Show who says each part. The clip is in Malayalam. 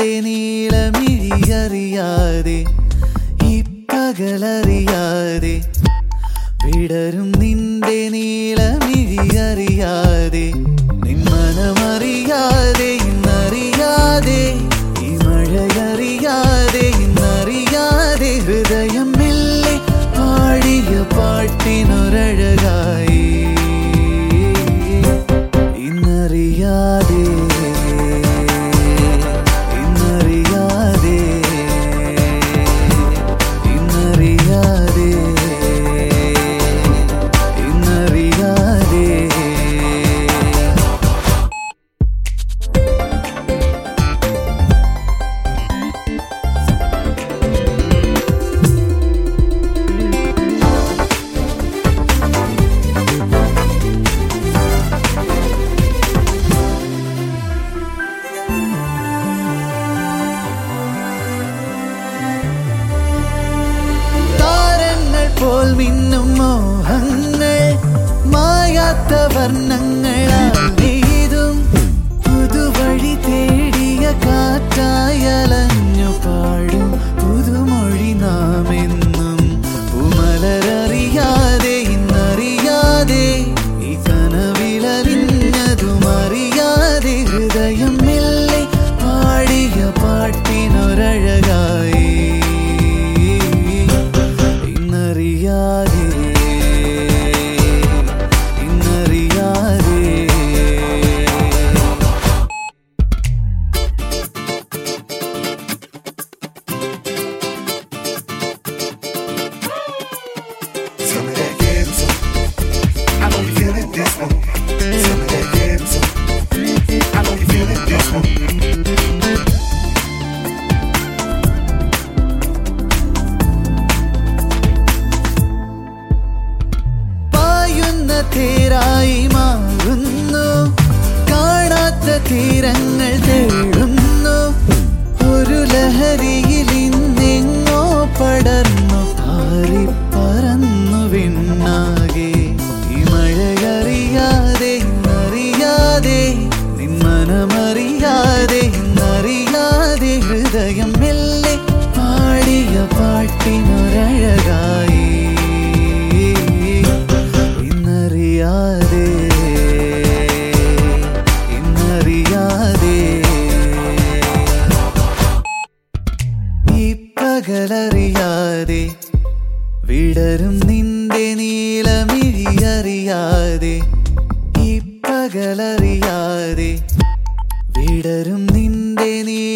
Speaker 1: നിന്റെ നീളമിഴിയറിയാതെ ഈ പകലറിയാതെ വിടരും നിന്റെ നീളമിഴിയറിയാതെ നിന്മനമറിയാതെ ഇന്നറിയാതെ ഈ മഴയറിയാതെ ഇന്നറിയാതെ ഹൃദയം മെല്ലെ പാടിയ പാട്ടിനൊരഴകായി ഇന്നറിയാതെ ഇന്നറിയാതെ ഇന്നറിയാതെ ഇന്നറിയാതെ താരങ്ങൾ പോൽ മിന്നും മോഹങ്ങൾ മായാത്ത വർണ്ണങ്ങളാൽ നെയ്തും പുതുവഴി തേടിയ കാറ്റായലഞ്ഞു പാടും പുതുമൊഴി നാം എന്നും പുമലരറിയാതെ ഇന്നറിയാതെ ഈ കനവിലറിഞ്ഞതും അറിയാതെ ഹൃദയം മെല്ലെ പാടിയ പാട്ടിനൊരഴകായി ഇന്നറിയാതെ ഇന്നറിയാതെ
Speaker 2: Some of that calypso. I know you feeling this one. Some of that calypso. I know you feeling this one.
Speaker 1: പായുന്ന തേരായി മാറുന്നു കാണാത്ത തീരങ്ങൾ തേടുന്നു ഒരു ലഹരിയിൽ ഇന്നെങ്ങോ പടർന്നു പാറി പറന്നു വിണ്ണാകെ ഈ മഴയറിയാതെ ഇന്നറിയാതെ നിന്മനമറിയാതെ ഇന്നറിയാതെ ഹൃദയം മെല്ലെ പാടിയ പാട്ടിനൊരഴകായി ഇന്നറിയാതെ ഇന്നറിയാതെ ഈ പകലറിയാതെ വിടരും നിന്റെ നീളമിഴിയറിയാതെ ഈ പകലറിയാതെ വിടരും നിന്റെ നീ